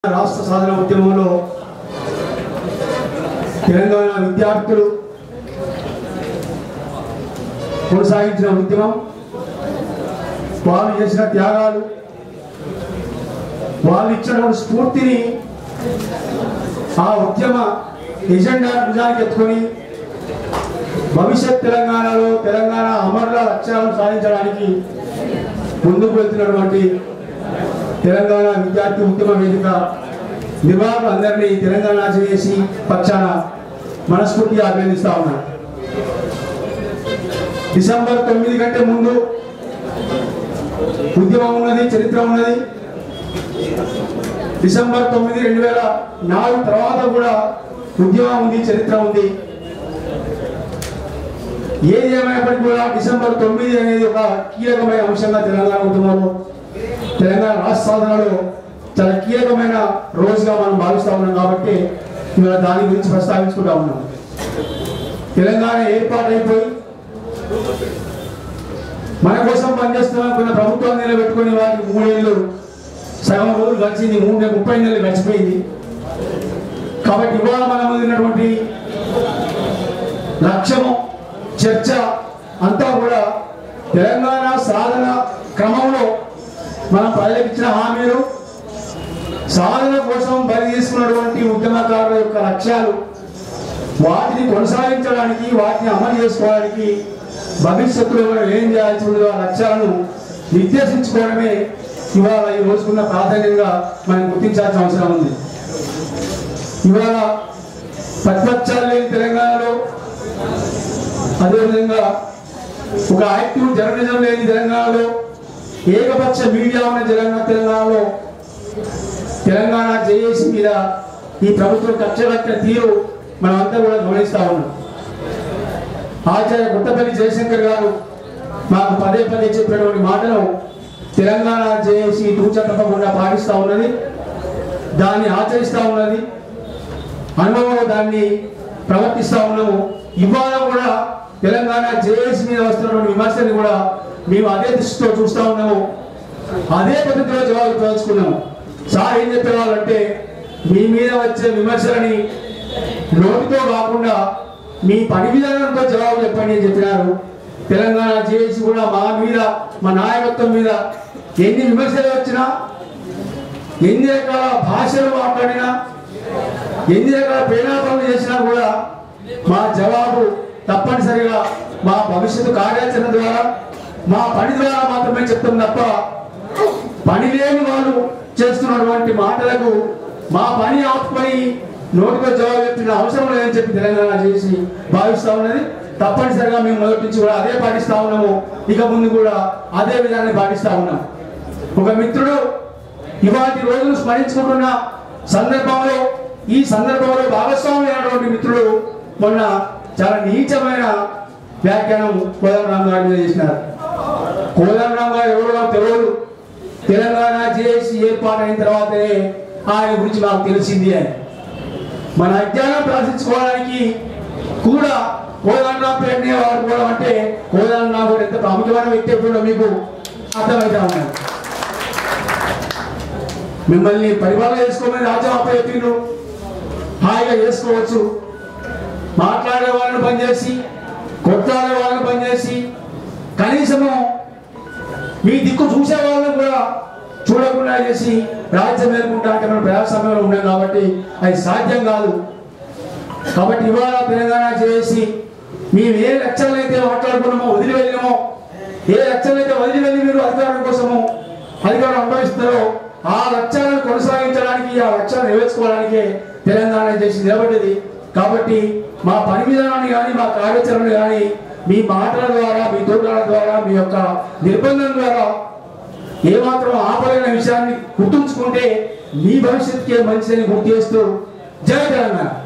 రాష్ట్ర సాధన ఉద్యమంలో తెలంగాణ విద్యార్థులు కొనసాగించిన ఉద్యమం వాళ్ళు చేసిన త్యాగాలు వాళ్ళు ఇచ్చినటువంటి స్ఫూర్తిని ఆ ఉద్యమ ఎజెండా నిజానికి ఎత్తుకొని భవిష్యత్ తెలంగాణలో తెలంగాణ అమరుల లక్ష్యాలను సాధించడానికి ముందుకు వెళ్తున్నటువంటి తెలంగాణ విద్యార్థి ఉద్యమ వేదిక నిర్వాహకులందరినీ తెలంగాణ చేసి పక్షాన మనస్ఫూర్తిగా అభినందిస్తా ఉన్నాను డిసెంబర్ తొమ్మిది కంటే ముందు ఉద్యమం ఉన్నది చరిత్ర ఉన్నది డిసెంబర్ తొమ్మిది రెండు వేల నాలుగు తర్వాత కూడా ఉద్యమం ఉంది చరిత్ర ఉంది ఏది ఏమైనప్పటికీ కూడా డిసెంబర్ తొమ్మిది అనేది ఒక కీలకమైన అంశంగా తెలంగాణ ఉద్యమంలో తెలంగాణ రాష్ట్ర సాధనలో చాలా కీలకమైన రోజుగా మనం భావిస్తా ఉన్నాం కాబట్టి ఇవాళ దాని గురించి ప్రస్తావించుకుంటా ఉన్నాం తెలంగాణ ఏర్పాటైపోయి మన కోసం పనిచేస్తున్న ప్రభుత్వాన్ని నిలబెట్టుకుని వారికి మూడేళ్ళు సగం రోజులు గడిచింది మూడు నెలలు ముప్పై నెలలు గడిచిపోయింది కాబట్టి ఇవాళ మన ముందు ఉన్నటువంటి లక్ష్యము చర్చ అంతా కూడా తెలంగాణ సాధన క్రమంలో మనం ప్రజలకు ఇచ్చిన హామీలు సాధన కోసం బలి తీసుకున్నటువంటి ఉద్యమకారుల యొక్క లక్ష్యాలు వాటిని కొనసాగించడానికి వాటిని అమలు చేసుకోవడానికి భవిష్యత్తులో మనం ఏం చేయాల్సి ఉందో ఆ లక్ష్యాలను నిర్దేశించుకోవడమే ఇవాళ ఈ రోజుకున్న ప్రాధాన్యంగా మనం గుర్తించాల్సిన అవసరం ఉంది ఇవాళ ప్రతిపక్షాలు లేని తెలంగాణలో అదేవిధంగా ఒక యాక్టివ్ జర్నలిజం లేని తెలంగాణలో ఏకపక్ష మీడియా ఉన్న తెలంగాణ తెలంగాణలో తెలంగాణ జేఏసీ మీద ఈ ప్రభుత్వం కక్ష కట్టిన తీరు మనమంతా కూడా గమనిస్తా ఉన్నాం ఆచార్య గుట్టపల్లి జయశంకర్ గారు మాకు పదే పదే చెప్పినటువంటి మాటలు తెలంగాణ జేఏసీ తూచ తప్పకుండా పాటిస్తూ ఉన్నది దాన్ని ఆచరిస్తూ ఉన్నది అనుభవంలో దాన్ని ప్రవర్తిస్తూ ఉన్నాము ఇవాళ కూడా తెలంగాణ జేఏసీ మీద వస్తున్నటువంటి విమర్శని కూడా మేము అదే దృష్టితో చూస్తూ ఉన్నాము అదే పద్ధతిలో జవాబు తెలుసుకున్నాము సార్ ఏం చెప్పేవాళ్ళంటే మీ మీద వచ్చే విమర్శలని నోటితో కాకుండా మీ పని విధానంతో జవాబు చెప్పండి అని చెప్పినారు తెలంగాణ జేఏసీ కూడా మా మీద మా నాయకత్వం మీద ఎన్ని విమర్శలు వచ్చినా ఎన్ని రకాల భాషలు మాట్లాడినా ఎన్ని రకాల ప్రేరణాపనలు చేసినా కూడా మా జవాబు తప్పనిసరిగా మా భవిష్యత్తు కార్యాచరణ ద్వారా మా పని ద్వారా మాత్రమే చెప్తాం తప్ప పని లేని వాళ్ళు చేస్తున్నటువంటి మాటలకు మా పని ఆపుకొని నోటితో జవాబు చెప్పిన అవసరం లేదని చెప్పి తెలంగాణ చేసి భావిస్తా ఉన్నది తప్పనిసరిగా మేము మొదటి నుంచి కూడా అదే పాటిస్తా ఉన్నాము ఇక ముందు కూడా అదే విధాన్ని పాటిస్తా ఉన్నాం ఒక మిత్రుడు ఇవాటి రోజులు స్మరించుకుంటున్న సందర్భంలో ఈ సందర్భంలో భాగస్వామి అయినటువంటి మిత్రుడు మొన్న చాలా నీచమైన వ్యాఖ్యానం కోదండరామ్ గారి మీద చేసినారు కోదండరామ్ గారు ఎవరో తెలియదు తెలంగాణ చేసి ఏర్పాటు అయిన తర్వాతనే ఆయన గురించి మాకు తెలిసింది అని మన అజ్ఞానం ప్రదర్శించుకోవడానికి కూడా కోదండరామ్ పేరునే వాడుకోవడం అంటే కోదండరామ్ గారు ఎంత ప్రాముఖ్యమైన వ్యక్తి ఎప్పుడో మీకు అర్థమవుతా ఉన్నారు మిమ్మల్ని పరిపాలన చేసుకోమని రాజ్యం అప్పచెప్పిండ్రు హాయిగా చేసుకోవచ్చు మాట్లాడే వాళ్ళని పనిచేసి కొట్లాడే వాళ్ళని పనిచేసి కనీసము మీ దిక్కు చూసే వాళ్ళని కూడా చూడకుండా చేసి రాజ్యం మేలుకుంటా అంటే మనం ప్రజాస్వామ్యంలో ఉన్నాం కాబట్టి అది సాధ్యం కాదు కాబట్టి ఇవాళ తెలంగాణ చేసి మేము ఏ లక్ష్యాలు అయితే మాట్లాడుకున్నామో వదిలి వెళ్ళినామో ఏ లక్ష్యాలు అయితే వదిలి వెళ్ళి మీరు అధికారం కోసము అధికారం అనుభవిస్తున్నారో ఆ లక్ష్యాలను కొనసాగించడానికి ఆ లక్ష్యాలను నెరవేర్చుకోవడానికే తెలంగాణ చేసి నిలబడ్డది కాబట్టి మా పని విధానాన్ని కానీ మా కార్యాచరణ కానీ మీ మాటల ద్వారా మీ తోటల ద్వారా మీ యొక్క నిర్బంధం ద్వారా ఏమాత్రం ఆపలేని విషయాన్ని గుర్తుంచుకుంటే మీ భవిష్యత్తుకే మంచిదని గుర్తు చేస్తూ జై తెలంగాణ